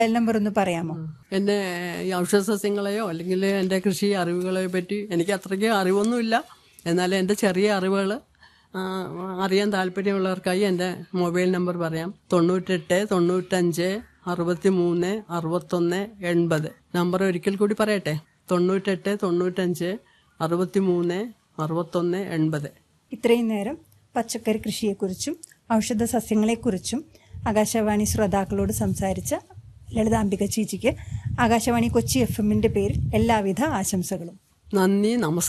mobile number ഒന്ന് പറയാമോ എൻ്റെ ഈ ഔഷധ സസ്യങ്ങളെയോ അല്ലെങ്കിൽ എൻ്റെ കൃഷി അറിവുകളെ പറ്റി എനിക്ക് അത്രയ്ക്ക് അറിവൊന്നുമില്ല എന്നാലും എൻ്റെ ചെറിയ അറിവുകൾ അറിയാൻ താല്പര്യമുള്ളവർക്കായി എൻ്റെ മൊബൈൽ നമ്പർ പറയാം തൊണ്ണൂറ്റെട്ട് തൊണ്ണൂറ്റഞ്ച് അറുപത്തി മൂന്ന് അറുപത്തൊന്ന് എൺപത് നമ്പർ ഒരിക്കൽ കൂടി പറയട്ടെ തൊണ്ണൂറ്റെട്ട് തൊണ്ണൂറ്റഞ്ച് അറുപത്തി മൂന്ന് അറുപത്തൊന്ന് എൺപത് ഇത്രയും നേരം പച്ചക്കറി കൃഷിയെക്കുറിച്ചും ഔഷധ സസ്യങ്ങളെക്കുറിച്ചും ആകാശവാണി ശ്രോതാക്കളോട് സംസാരിച്ച ലളിതാംബിക ചേച്ചിക്ക് ആകാശവാണി കൊച്ചി എഫ് എമ്മിന്റെ പേരിൽ എല്ലാവിധ ആശംസകളും നന്ദി നമസ്കാരം